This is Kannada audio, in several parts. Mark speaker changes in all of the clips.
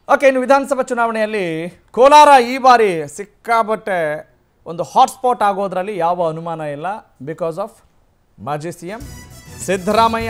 Speaker 1: ಓಕೆ ಇನ್ನು ವಿಧಾನಸಭಾ ಚುನಾವಣೆಯಲ್ಲಿ ಕೋಲಾರ ಈ ಬಾರಿ ಸಿಕ್ಕಾಬಟ್ಟೆ ಒಂದು ಹಾಟ್ಸ್ಪಾಟ್ ಆಗೋದ್ರಲ್ಲಿ ಯಾವ ಅನುಮಾನ ಇಲ್ಲ ಬಿಕಾಸ್ ಆಫ್ ಮಾಜಿ ಸಿ ಎಂ ಸಿದ್ದರಾಮಯ್ಯ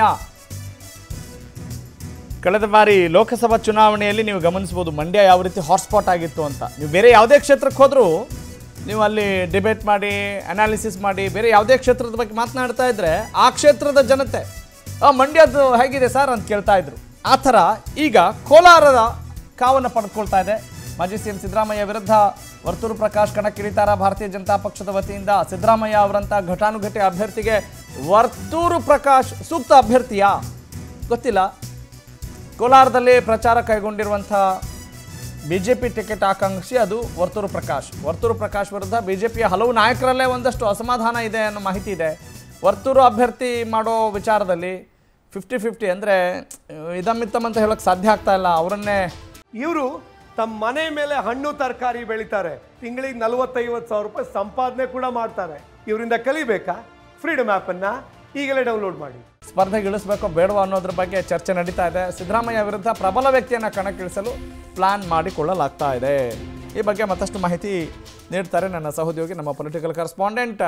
Speaker 1: ಕಳೆದ ಬಾರಿ ಲೋಕಸಭಾ ಚುನಾವಣೆಯಲ್ಲಿ ನೀವು ಗಮನಿಸ್ಬೋದು ಮಂಡ್ಯ ಯಾವ ರೀತಿ ಹಾಟ್ಸ್ಪಾಟ್ ಆಗಿತ್ತು ಅಂತ ನೀವು ಬೇರೆ ಯಾವುದೇ ಕ್ಷೇತ್ರಕ್ಕೆ ಹೋದರೂ ನೀವು ಅಲ್ಲಿ ಡಿಬೇಟ್ ಮಾಡಿ ಅನಾಲಿಸಿಸ್ ಮಾಡಿ ಬೇರೆ ಯಾವುದೇ ಕ್ಷೇತ್ರದ ಬಗ್ಗೆ ಮಾತನಾಡ್ತಾ ಇದ್ರೆ ಆ ಕ್ಷೇತ್ರದ ಜನತೆ ಆ ಮಂಡ್ಯದ್ದು ಹೇಗಿದೆ ಸರ್ ಅಂತ ಕೇಳ್ತಾ ಇದ್ರು ಆ ಥರ ಈಗ ಕೋಲಾರದ ಕಾವನ್ನು ಪಡೆದುಕೊಳ್ತಾ ಇದೆ ಮಾಜಿ ಸಿ ಎಂ ಸಿದ್ದರಾಮಯ್ಯ ವಿರುದ್ಧ ವರ್ತೂರು ಪ್ರಕಾಶ್ ಕಣಕ್ಕಿಳಿತಾರ ಭಾರತೀಯ ಜನತಾ ಪಕ್ಷದ ವತಿಯಿಂದ ಸಿದ್ದರಾಮಯ್ಯ ಅವರಂಥ ಘಟಾನುಘಟಿ ಅಭ್ಯರ್ಥಿಗೆ ವರ್ತೂರು ಪ್ರಕಾಶ್ ಸೂಕ್ತ ಅಭ್ಯರ್ಥಿಯಾ ಗೊತ್ತಿಲ್ಲ ಕೋಲಾರದಲ್ಲಿ ಪ್ರಚಾರ ಕೈಗೊಂಡಿರುವಂಥ ಬಿ ಜೆ ಪಿ ಟಿಕೆಟ್ ಆಕಾಂಕ್ಷಿ ಅದು ವರ್ತೂರು ಪ್ರಕಾಶ್ ವರ್ತೂರು ಪ್ರಕಾಶ್ ವಿರುದ್ಧ ಬಿ ಜೆ ಪಿಯ ಹಲವು ನಾಯಕರಲ್ಲೇ ಒಂದಷ್ಟು ಅಸಮಾಧಾನ ಇದೆ ಅನ್ನೋ ಮಾಹಿತಿ ಇದೆ ವರ್ತೂರು ಅಭ್ಯರ್ಥಿ ಮಾಡೋ ವಿಚಾರದಲ್ಲಿ ಫಿಫ್ಟಿ ಫಿಫ್ಟಿ ಅಂದರೆ ಇದಮ್ಮಿತ್ತಮ್ ಅಂತ ಹೇಳೋಕ್ಕೆ ಸಾಧ್ಯ ಆಗ್ತಾ ಇಲ್ಲ ಅವರನ್ನೇ
Speaker 2: ಇವರು ತಮ್ಮ ಮನೆ ಮೇಲೆ ಹಣ್ಣು ತರಕಾರಿ ಬೆಳಿತಾರೆ ತಿಂಗಳಿಗೆ ನಲವತ್ತೈವತ್ತು ಸಾವಿರ ರೂಪಾಯಿ ಸಂಪಾದನೆ ಕೂಡ ಮಾಡ್ತಾರೆ ಇವರಿಂದ ಕಲಿಬೇಕಾ ಫ್ರೀಡಮ್ ಆ್ಯಪನ್ನು ಈಗಲೇ ಡೌನ್ಲೋಡ್ ಮಾಡಿ
Speaker 1: ಸ್ಪರ್ಧೆಗಿಳಿಸಬೇಕೋ ಬೇಡವೋ ಅನ್ನೋದ್ರ ಬಗ್ಗೆ ಚರ್ಚೆ ನಡೀತಾ ಇದೆ ಸಿದ್ದರಾಮಯ್ಯ ವಿರುದ್ಧ ಪ್ರಬಲ ವ್ಯಕ್ತಿಯನ್ನು ಕಣಕ್ಕಿಳಿಸಲು ಪ್ಲಾನ್ ಮಾಡಿಕೊಳ್ಳಲಾಗ್ತಾ ಇದೆ ಈ ಬಗ್ಗೆ ಮತ್ತಷ್ಟು ಮಾಹಿತಿ ನೀಡ್ತಾರೆ ನನ್ನ ಸಹೋದ್ಯೋಗಿ ನಮ್ಮ political correspondent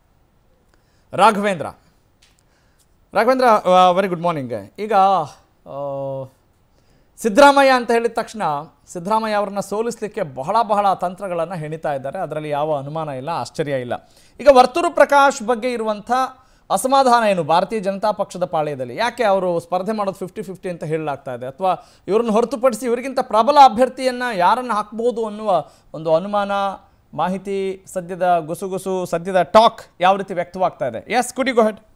Speaker 1: Raghavendra Raghavendra very good morning ಈಗ ಆ, ಸಿದ್ದರಾಮಯ್ಯ ಅಂತ ಹೇಳಿದ ತಕ್ಷಣ ಸಿದ್ದರಾಮಯ್ಯ ಅವರನ್ನ ಸೋಲಿಸಲಿಕ್ಕೆ ಬಹಳ ಬಹಳ ತಂತ್ರಗಳನ್ನು ಹೆಣಿತಾ ಇದ್ದಾರೆ ಅದರಲ್ಲಿ ಯಾವ ಅನುಮಾನ ಇಲ್ಲ ಆಶ್ಚರ್ಯ ಇಲ್ಲ ಈಗ ವರ್ತೂರು ಪ್ರಕಾಶ್ ಬಗ್ಗೆ ಇರುವಂಥ ಅಸಮಾಧಾನ ಏನು ಭಾರತೀಯ ಜನತಾ ಪಕ್ಷದ ಪಾಳ್ಯದಲ್ಲಿ ಯಾಕೆ ಅವರು ಸ್ಪರ್ಧೆ ಮಾಡೋದು ಫಿಫ್ಟಿ ಫಿಫ್ಟಿ ಅಂತ ಹೇಳಲಾಗ್ತಾ ಇದೆ ಅಥವಾ ಇವ್ರನ್ನ ಹೊರತುಪಡಿಸಿ ಇವರಿಗಿಂತ ಪ್ರಬಲ ಅಭ್ಯರ್ಥಿಯನ್ನು ಯಾರನ್ನು ಹಾಕ್ಬೋದು ಅನ್ನುವ ಒಂದು ಅನುಮಾನ ಮಾಹಿತಿ ಸದ್ಯದ ಗುಸುಗುಸು ಸದ್ಯದ ಟಾಕ್ ಯಾವ ರೀತಿ ವ್ಯಕ್ತವಾಗ್ತಾ ಇದೆ ಎಸ್ ಕುಡಿ ಗೋ ಹೆಡ್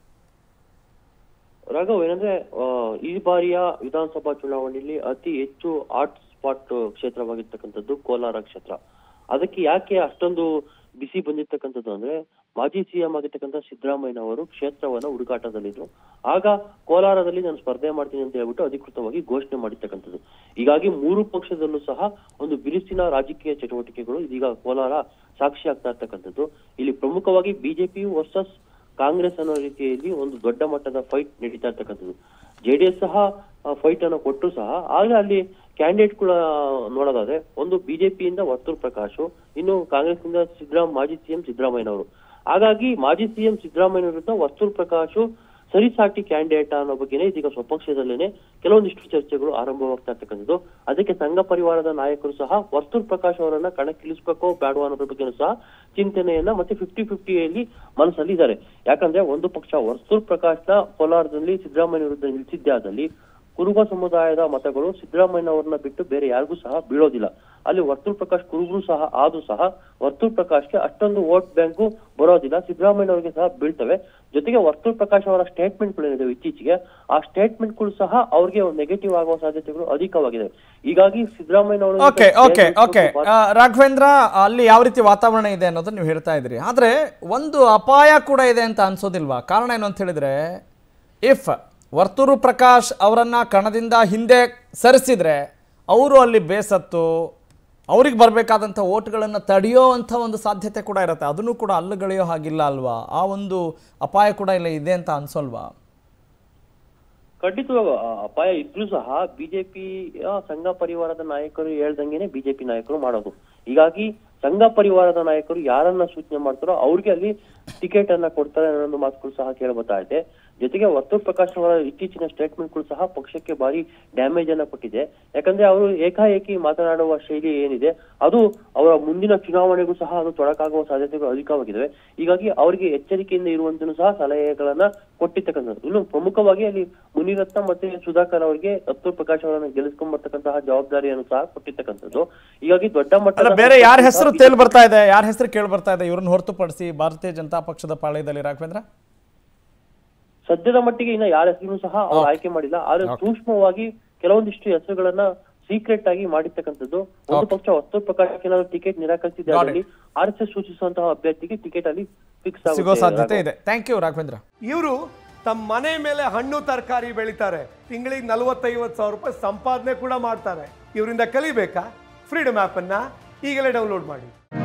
Speaker 3: ರಾಘವ್ ಏನಂದ್ರೆ ಆ, ಈ ಬಾರಿಯ ವಿಧಾನಸಭಾ ಚುನಾವಣೆಯಲ್ಲಿ ಅತಿ ಹೆಚ್ಚು ಹಾಟ್ ಸ್ಪಾಟ್ ಕ್ಷೇತ್ರವಾಗಿರ್ತಕ್ಕಂಥದ್ದು ಕೋಲಾರ ಕ್ಷೇತ್ರ ಅದಕ್ಕೆ ಯಾಕೆ ಅಷ್ಟೊಂದು ಬಿಸಿ ಬಂದಿರ್ತಕ್ಕಂಥದ್ದು ಅಂದ್ರೆ ಮಾಜಿ ಸಿಎಂ ಆಗಿರ್ತಕ್ಕಂಥ ಸಿದ್ದರಾಮಯ್ಯನವರು ಕ್ಷೇತ್ರವನ್ನ ಹುಡುಕಾಟದಲ್ಲಿದ್ರು ಆಗ ಕೋಲಾರದಲ್ಲಿ ನಾನು ಸ್ಪರ್ಧೆ ಮಾಡ್ತೀನಿ ಅಂತ ಹೇಳ್ಬಿಟ್ಟು ಅಧಿಕೃತವಾಗಿ ಘೋಷಣೆ ಮಾಡಿರ್ತಕ್ಕಂಥದ್ದು ಹೀಗಾಗಿ ಮೂರು ಪಕ್ಷದಲ್ಲೂ ಸಹ ಒಂದು ಬಿರುಸಿನ ರಾಜಕೀಯ ಚಟುವಟಿಕೆಗಳು ಇದೀಗ ಕೋಲಾರ ಸಾಕ್ಷಿ ಆಗ್ತಾ ಇರ್ತಕ್ಕಂಥದ್ದು ಇಲ್ಲಿ ಪ್ರಮುಖವಾಗಿ ಬಿಜೆಪಿ ವರ್ಸಸ್ ಕಾಂಗ್ರೆಸ್ ಅನ್ನೋ ರೀತಿಯಲ್ಲಿ ಒಂದು ದೊಡ್ಡ ಮಟ್ಟದ ಫೈಟ್ ನಡೀತಾ ಇರ್ತಕ್ಕಂಥದ್ದು ಜೆಡಿಎಸ್ ಸಹ ಫೈಟ್ ಅನ್ನು ಕೊಟ್ಟರು ಸಹ ಆಗ ಅಲ್ಲಿ ಕ್ಯಾಂಡಿಡೇಟ್ ಕೂಡ ನೋಡೋದಾದ್ರೆ ಒಂದು ಬಿಜೆಪಿಯಿಂದ ವರ್ತೂರ್ ಪ್ರಕಾಶ್ ಇನ್ನು ಕಾಂಗ್ರೆಸ್ನಿಂದ ಸಿದ್ದರಾಮ್ ಮಾಜಿ ಸಿಎಂ ಸಿದ್ದರಾಮಯ್ಯನವರು ಹಾಗಾಗಿ ಮಾಜಿ ಸಿಎಂ ಸಿದ್ದರಾಮಯ್ಯ ವಿರುದ್ಧ ವರ್ತೂರ್ ಪ್ರಕಾಶ್ ಸರಿಸಾಟಿ ಕ್ಯಾಂಡಿಡೇಟ್ ಅನ್ನೋ ಬಗ್ಗೆನೇ ಇದೀಗ ಸ್ವಪಕ್ಷದಲ್ಲೇನೆ ಕೆಲವೊಂದಿಷ್ಟು ಚರ್ಚೆಗಳು ಆರಂಭವಾಗ್ತಾ ಇರ್ತಕ್ಕಂಥದ್ದು ಅದಕ್ಕೆ ಸಂಘ ಪರಿವಾರದ ನಾಯಕರು ಸಹ ವರ್ತೂರ್ ಪ್ರಕಾಶ್ ಅವರನ್ನ ಕಣಕ್ಕಿಳಿಸ್ಬೇಕೋ ಬೇಡವೋ ಅನ್ನೋದ್ರ ಬಗ್ಗೆನೂ ಸಹ ಚಿಂತನೆಯನ್ನ ಮತ್ತೆ ಫಿಫ್ಟಿ ಫಿಫ್ಟಿಯಲ್ಲಿ ಮನಸ್ಸಲ್ಲಿ ಇದ್ದಾರೆ ಯಾಕಂದ್ರೆ ಒಂದು ಪಕ್ಷ ವರ್ತೂರ್ ಪ್ರಕಾಶ್ನ ಕೋಲಾರದಲ್ಲಿ ಸಿದ್ದರಾಮಯ್ಯ ವಿರುದ್ಧ ನಿಲ್ಸಿದ್ದೇ ಆದಲ್ಲಿ ಕುರುಬ ಸಮುದಾಯದ ಮತಗಳು ಸಿದ್ದರಾಮಯ್ಯನವರನ್ನ ಬಿಟ್ಟು ಬೇರೆ ಯಾರಿಗೂ ಸಹ ಬೀಳೋದಿಲ್ಲ ಅಲ್ಲಿ ವರ್ತೂರ್ ಪ್ರಕಾಶ್ ಕುರುಬರು ಸಹ ಆದ್ರೂ ಸಹ ವರ್ತೂರ್ ಪ್ರಕಾಶ್ಗೆ ಅಷ್ಟೊಂದು ವೋಟ್ ಬ್ಯಾಂಕು ಬರೋದಿಲ್ಲ ಸಿದ್ದರಾಮಯ್ಯನವರಿಗೆ ಸಹ ಬೀಳ್ತವೆ ಜೊತೆಗೆ ವರ್ತೂರ್ ಪ್ರಕಾಶ್ ಅವರ ಸ್ಟೇಟ್ಮೆಂಟ್ಗಳು ಏನಿದೆ ಇತ್ತೀಚೆಗೆ ಆ ಸ್ಟೇಟ್ಮೆಂಟ್ಗಳು ಸಹ ಅವ್ರಿಗೆ ನೆಗೆಟಿವ್ ಆಗುವ ಸಾಧ್ಯತೆಗಳು ಅಧಿಕವಾಗಿದೆ ಹೀಗಾಗಿ ಸಿದ್ದರಾಮಯ್ಯನವರು
Speaker 1: ಓಕೆ ಓಕೆ ಓಕೆ ರಾಘವೇಂದ್ರ ಅಲ್ಲಿ ಯಾವ ರೀತಿ ವಾತಾವರಣ ಇದೆ ಅನ್ನೋದನ್ನ ನೀವು ಹೇಳ್ತಾ ಇದ್ರಿ ಆದರೆ ಒಂದು ಅಪಾಯ ಕೂಡ ಇದೆ ಅಂತ ಅನ್ಸೋದಿಲ್ವಾ ಕಾರಣ ಏನು ಅಂತ ಹೇಳಿದ್ರೆ ಇಫ್ ವರ್ತೂರು ಪ್ರಕಾಶ್ ಅವರನ್ನ ಕಣದಿಂದ ಹಿಂದೆ ಸರಿಸಿದ್ರೆ ಅವರು ಅಲ್ಲಿ ಬೇಸತ್ತು ಅವ್ರಿಗೆ ಬರಬೇಕಾದಂಥ ಓಟ್ಗಳನ್ನು ತಡೆಯೋ ಅಂಥ ಒಂದು ಸಾಧ್ಯತೆ ಕೂಡ ಇರುತ್ತೆ ಅದನ್ನು ಕೂಡ ಅಲ್ಲುಗಳೆಯೋ ಹಾಗಿಲ್ಲ ಅಲ್ವಾ ಆ ಒಂದು ಅಪಾಯ ಕೂಡ ಇಲ್ಲ ಇದೆ ಅಂತ ಅನ್ಸೋಲ್ವಾ
Speaker 3: ಖಂಡಿತವಾಗ ಆ ಅಪಾಯ ಇದ್ರೂ ಸಹ ಬಿಜೆಪಿಯ ಸಂಘ ಪರಿವಾರದ ನಾಯಕರು ಹೇಳ್ದಂಗೆನೆ ಬಿಜೆಪಿ ನಾಯಕರು ಮಾಡೋದು ಹೀಗಾಗಿ ಸಂಘ ಪರಿವಾರದ ನಾಯಕರು ಯಾರನ್ನ ಸೂಚನೆ ಮಾಡ್ತಾರೋ ಅವ್ರಿಗೆ ಅಲ್ಲಿ ಟಿಕೆಟ್ ಅನ್ನ ಕೊಡ್ತಾರೆ ಅನ್ನೋ ಮಾತುಗಳು ಸಹ ಕೇಳಬರ್ತಾ ಇದೆ ಜೊತೆಗೆ ವರ್ತೂರ್ ಪ್ರಕಾಶ್ ಅವರ ಇತ್ತೀಚಿನ ಸ್ಟೇಟ್ಮೆಂಟ್ಗಳು ಸಹ ಪಕ್ಷಕ್ಕೆ ಭಾರಿ ಡ್ಯಾಮೇಜ್ ಅನ್ನ ಕೊಟ್ಟಿದೆ ಯಾಕಂದ್ರೆ ಅವರು ಏಕಾಏಕಿ ಮಾತನಾಡುವ ಶೈಲಿ ಏನಿದೆ ಅದು ಅವರ ಮುಂದಿನ ಚುನಾವಣೆಗೂ ಸಹ ಅದು ತೊಡಕಾಗುವ ಸಾಧ್ಯತೆಗಳು ಅಧಿಕವಾಗಿದ್ದಾವೆ ಹೀಗಾಗಿ ಅವರಿಗೆ ಎಚ್ಚರಿಕೆಯಿಂದ ಇರುವಂತನೂ ಸಹ ಸಲಹೆಗಳನ್ನ ಕೊಟ್ಟಿರ್ತಕ್ಕಂಥದ್ದು ಇನ್ನು ಪ್ರಮುಖವಾಗಿ ಅಲ್ಲಿ ಮುನಿರತ್ನ ಮತ್ತೆ ಸುಧಾಕರ್ ಅವರಿಗೆ ವರ್ತೂರ್ ಪ್ರಕಾಶ್ ಅವರನ್ನ ಗೆಲ್ಲಿಸ್ಕೊಂಡ್ ಬರ್ತಕ್ಕಂತಹ ಜವಾಬ್ದಾರಿಯನ್ನು ಸಹ ಕೊಟ್ಟಿರ್ತಕ್ಕಂಥದ್ದು ಹೀಗಾಗಿ ದೊಡ್ಡ
Speaker 1: ಅಲ್ಲ
Speaker 3: ಮಟ್ಟದ
Speaker 1: ಬೇರೆ ಯಾರ ಹೆಸರು ತೇಲ್ ಬರ್ತಾ ಇದೆ ಯಾರ ಹೆಸರು ಕೇಳಿ ಬರ್ತಾ ಇದೆ ಇವ್ರನ್ನ ಹೊರತುಪಡಿಸಿ ಭಾರತೀಯ ಜನತಾ ಪಕ್ಷದ ಪಾಳ್ಯದಲ್ಲಿ ರಾಘವೇಂದ್ರ
Speaker 3: ಸದ್ಯದ ಮಟ್ಟಿಗೆ ಇನ್ನ ಯಾರ ಹೆಸರು ಸಹ ಅವ್ರು ಆಯ್ಕೆ ಮಾಡಿಲ್ಲ ಆದ್ರೆ ಸೂಕ್ಷ್ಮವಾಗಿ ಕೆಲವೊಂದಿಷ್ಟು ಹೆಸರುಗಳನ್ನ ಸೀಕ್ರೆಟ್ ಆಗಿ ಮಾಡಿರ್ತಕ್ಕಂಥದ್ದು ಒಂದು ಪಕ್ಷ ವಸ್ತುರ್ ಪ್ರಕಾಶ್ ಕೆಲವರು ಟಿಕೆಟ್ ನಿರಾಕರಿಸಿದೆ ಅದರಲ್ಲಿ ಆರ್ ಎಸ್ ಎಸ್ ಸೂಚಿಸುವಂತಹ ಅಭ್ಯರ್ಥಿಗೆ ಟಿಕೆಟ್ ಅಲ್ಲಿ ಫಿಕ್ಸ್
Speaker 1: ಸಿಗೋ
Speaker 3: ಆಗುತ್ತೆ
Speaker 1: ಸಾಧ್ಯತೆ ಇದೆ ಥ್ಯಾಂಕ್ ಯು ರಾಘವೇಂದ್ರ
Speaker 2: ಇವರು ತಮ್ಮ ಮನೆ ಮೇಲೆ ಹಣ್ಣು ತರಕಾರಿ ಬೆಳಿತಾರೆ ತಿಂಗಳಿಗೆ ನಲವತ್ತೈವತ್ತು ಸಾವಿರ ರೂಪಾಯಿ ಸಂಪಾದನೆ ಕೂಡ ಮಾಡ್ತಾರೆ ಇವರಿಂದ ಕಲಿಬೇಕಾ ಫ್ರೀಡಮ್ ಆ್ಯಪನ್ನು ಈಗಲೇ ಡೌನ್ಲೋಡ್ ಮಾಡಿ